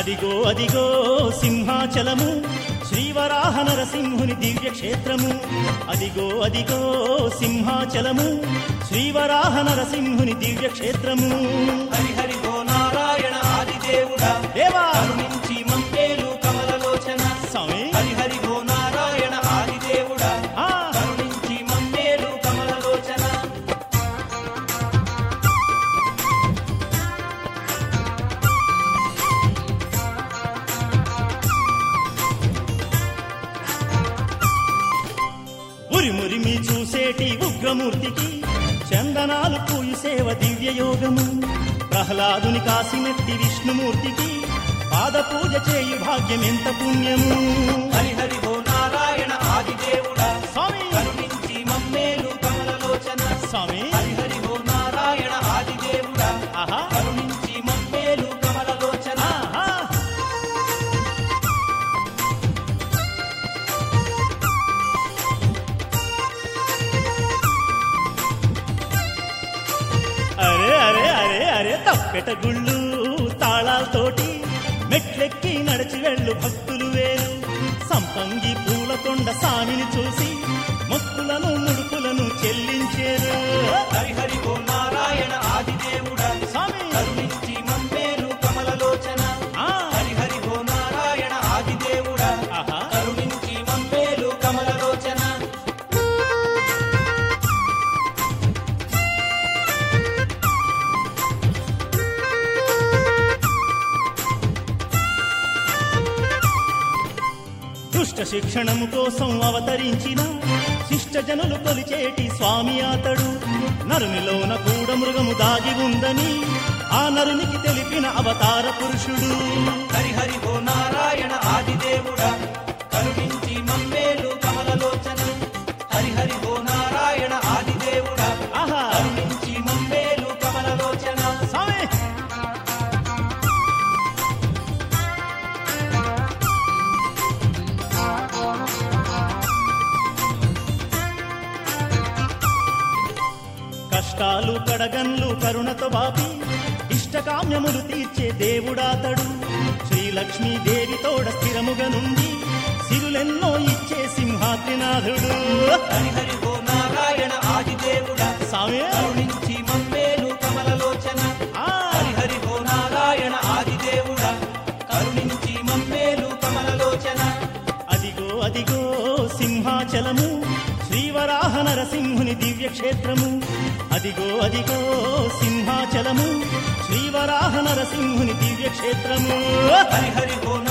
అదిగో అదిగో సింహాచలము శ్రీవరాహ నరసింహుని దివ్య క్షేత్రము అదిగో అదిగో సింహాచలము శ్రీవరాహ నరసింహుని దివ్య క్షేత్రము హరి హరి ఓ నారాయణ ఆదిదేవుడా దేవా కరుణించి మమ్మేలు కమలలోచన స్వామి హరి హరి ఓ నారాయణ ఆదిదేవుడా ఆ, కరుణించి మమ్మేలు కమలలోచన ఉరిమురిమి చూసేటి ఉగ్రమూర్తికి చందనాలు పూయు సేవ దివ్య యోగము ప్రహ్లాదుని కాసినట్టి విష్ణుమూర్తికి పాద పూజ చేయు భాగ్యం ఎంత పుణ్యము హరి హరి ఓ నారాయణ ఆదిదేవుడా స్వామి కరుణించి మమ్మేలు కమలలోచన స్వామి హరి హరి ఓ నారాయణ ఆదిదేవుడా ఆహా కరుణించి మమ్మేలు కమలలోచన ఆహా అరే అరే అరే అరే తప్పెట గుళ్ళు తాళాలతోటి మెట్లెక్కి నడిచి వెళ్ళు భక్తులు వేరు సంపంగి పూలకొండ సామిని చూసి మొక్కులను ముడుపులను చెల్లించేరు హరి హరి ఓ నారాయణ ఆదిదేవుడా స్వామి కరుణించి మమ్మేలు కమలలోచన ఆ, హరి హరి ఓ నారాయణ ఆదిదేవుడా ఆహా కరుణించి మమ్మేలు కమలలోచన దుష్ట శిక్షణము కోసం అవతరించిన శిష్ట జనులు కొలిచేటి స్వామి అతడు నరునిలోన కూడా మృగము దాగి ఉందని ఆ నరునికి తెలిపిన అవతార పురుషుడు హరి హరి ఓ నారాయణ ఆదిదేవుడా కరుణించి మమ్మేలు కమలలోచన హరి హరి ఓ నారాయణ ఆదిదేవుడా ఆహా కరుణించి మమ్మేలు కమలలోచన స్వామి కష్టాలు కడగన్లు కరుణతో బాపి ఇష్టకామ్యములు తీర్చే దేవుడాతడు శ్రీలక్ష్మీ దేవి తోడ స్థిరముగా నుండి సిరులెన్నో ఇచ్చే సింహాద్రినాథుడు హరి హరి ఓ నారాయణ ఆదిదేవుడా స్వామి కరుణించి మమ్మేలు కమలలోచన ఆ, హరి హరి ఓ నారాయణ ఆదిదేవుడా కరుణించి మమ్మేలు కమలలోచన అదిగో అదిగో సింహాచలము శ్రీవరాహ నరసింహుని దివ్య క్షేత్రము అదిగో అదిగో సింహాచలము శ్రీవరాహ నరసింహుని దివ్య క్షేత్రము హరి హరి ఓ